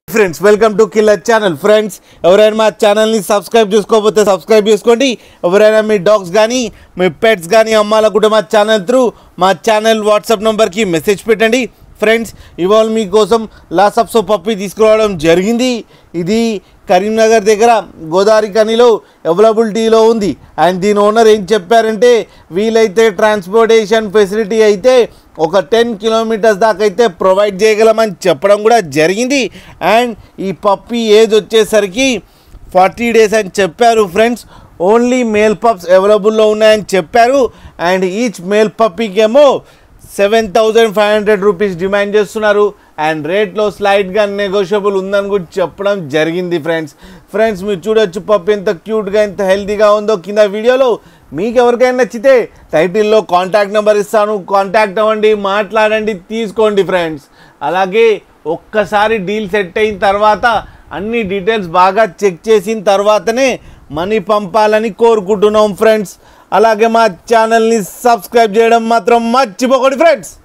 friends welcome to killer channel friends ఎవరైనా మా ఛానల్ని సబ్స్క్రైబ్ చేసుకోకపోతే సబ్స్క్రైబ్ చేసుకోండి ఎవరైనా మీ డాగ్స్ కానీ మీ పెట్స్ కానీ అమ్మాలనుకుంటే మా ఛానల్ త్రూ మా ఛానల్ వాట్సాప్ నెంబర్కి మెసేజ్ పెట్టండి ఫ్రెండ్స్ ఇవాళ మీకోసం లాసప్సో పప్పి తీసుకురావడం జరిగింది ఇది కరీంనగర్ దగ్గర గోదావరి కనిలో అవైలబిలిటీలో ఉంది అండ్ దీని ఓనర్ ఏం చెప్పారంటే వీలైతే ట్రాన్స్పోర్టేషన్ ఫెసిలిటీ అయితే ఒక టెన్ కిలోమీటర్స్ దాకా అయితే ప్రొవైడ్ చేయగలమని చెప్పడం కూడా జరిగింది అండ్ ఈ పప్పి ఏజ్ వచ్చేసరికి ఫార్టీ డేస్ అని చెప్పారు ఫ్రెండ్స్ ఓన్లీ మేల్ పప్స్ అవైలబుల్లో ఉన్నాయని చెప్పారు అండ్ ఈచ్ మేల్ పప్పీకి ఏమో seven thousand five hundred rupees demand చేస్తున్నారు అండ్ రేట్లో స్లైడ్గా నెగోషియబుల్ ఉందని కూడా చెప్పడం జరిగింది ఫ్రెండ్స్ ఫ్రెండ్స్ మీరు చూడొచ్చు పప్పు ఎంత క్యూట్గా ఎంత హెల్తీగా ఉందో కింద వీడియోలో మీకు ఎవరికైనా నచ్చితే టైటిల్లో కాంటాక్ట్ నెంబర్ ఇస్తాను కాంటాక్ట్ అవ్వండి మాట్లాడండి తీసుకోండి ఫ్రెండ్స్ అలాగే ఒక్కసారి డీల్ సెట్ అయిన తర్వాత అన్ని డీటెయిల్స్ బాగా చెక్ చేసిన తర్వాతనే మనీ పంపాలని కోరుకుంటున్నాం ఫ్రెండ్స్ అలాగే మా ఛానల్ని సబ్స్క్రైబ్ చేయడం మాత్రం మర్చిపోకండి ఫ్రెండ్స్